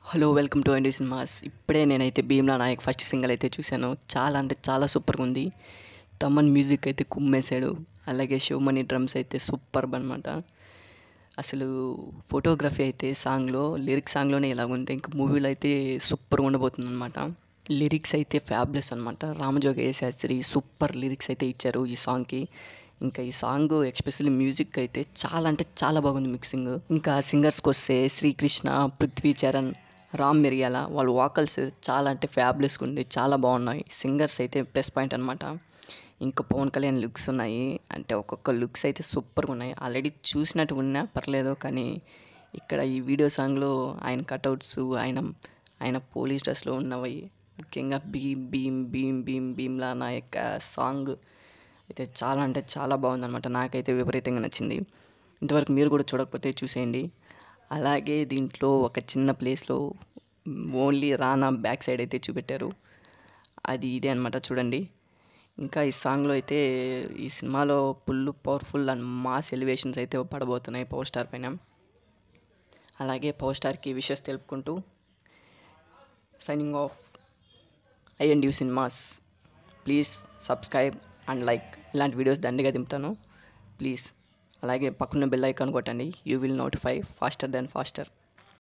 hello welcome to అండి cinemas ఇప్పుడే నేనైతే భీమ్లా నాయక్ ఫస్ట్ సింగిల్ అయితే చూశాను చాలా అంటే చాలా సూపర్గా ఉంది తమన్ మ్యూజిక్ అయితే కుమ్మేశాడు అలాగే శివమణి డ్రమ్స్ అయితే సూపర్ అనమాట అసలు ఫోటోగ్రఫీ అయితే సాంగ్లో లిరిక్స్ సాంగ్లోనే ఇలా ఉంది ఇంకా మూవీలో అయితే సూపర్గా ఉండబోతుంది అనమాట లిరిక్స్ అయితే ఫ్యాబ్లెస్ అనమాట రామజోగ శాస్త్రి సూపర్ లిరిక్స్ అయితే ఇచ్చారు ఈ సాంగ్కి ఇంకా ఈ సాంగ్ ఎక్స్పెషల్లీ మ్యూజిక్ అయితే చాలా అంటే చాలా బాగుంది మిక్సింగ్ ఇంకా సింగర్స్కి వస్తే శ్రీకృష్ణ పృథ్వీ చరణ్ రామ్ మిరియాల వాళ్ళ వాకల్స్ చాలా అంటే ఫ్యాబ్లెస్గా ఉంది చాలా బాగున్నాయి సింగర్స్ అయితే ప్లస్ పాయింట్ అనమాట ఇంకా పవన్ కళ్యాణ్ లుక్స్ ఉన్నాయి అంటే ఒక్కొక్క లుక్స్ అయితే సూపర్గా ఉన్నాయి ఆల్రెడీ చూసినట్టు ఉన్నా పర్లేదు కానీ ఇక్కడ ఈ వీడియో సాంగ్లో ఆయన కటౌట్స్ ఆయన ఆయన పోలీస్ డ్రెస్లో ఉన్నవి ముఖ్యంగా భీమ్ భీమ్ భీమ్ భీమ్ భీమ్లా నా యొక్క సాంగ్ అయితే చాలా అంటే చాలా బాగుందన్నమాట నాకైతే విపరీతంగా నచ్చింది ఇంతవరకు మీరు కూడా చూడకపోతే చూసేయండి అలాగే దీంట్లో ఒక చిన్న ప్లేస్లో ఓన్లీ రానా బ్యాక్ సైడ్ అయితే చూపెట్టారు అది ఇదే అనమాట చూడండి ఇంకా ఈ సాంగ్లో అయితే ఈ సినిమాలో full powerful and mass elevations అయితే పడబోతున్నాయి పవర్ స్టార్ పైన అలాగే పవర్ స్టార్కి విషెస్ తెలుపుకుంటూ signing off I and you cinemas please subscribe and like ఇలాంటి వీడియోస్ దండిగా దింపుతాను ప్లీజ్ అలాగే పక్కన బెల్ ఐకాన్ కొట్టండి you will notify faster then faster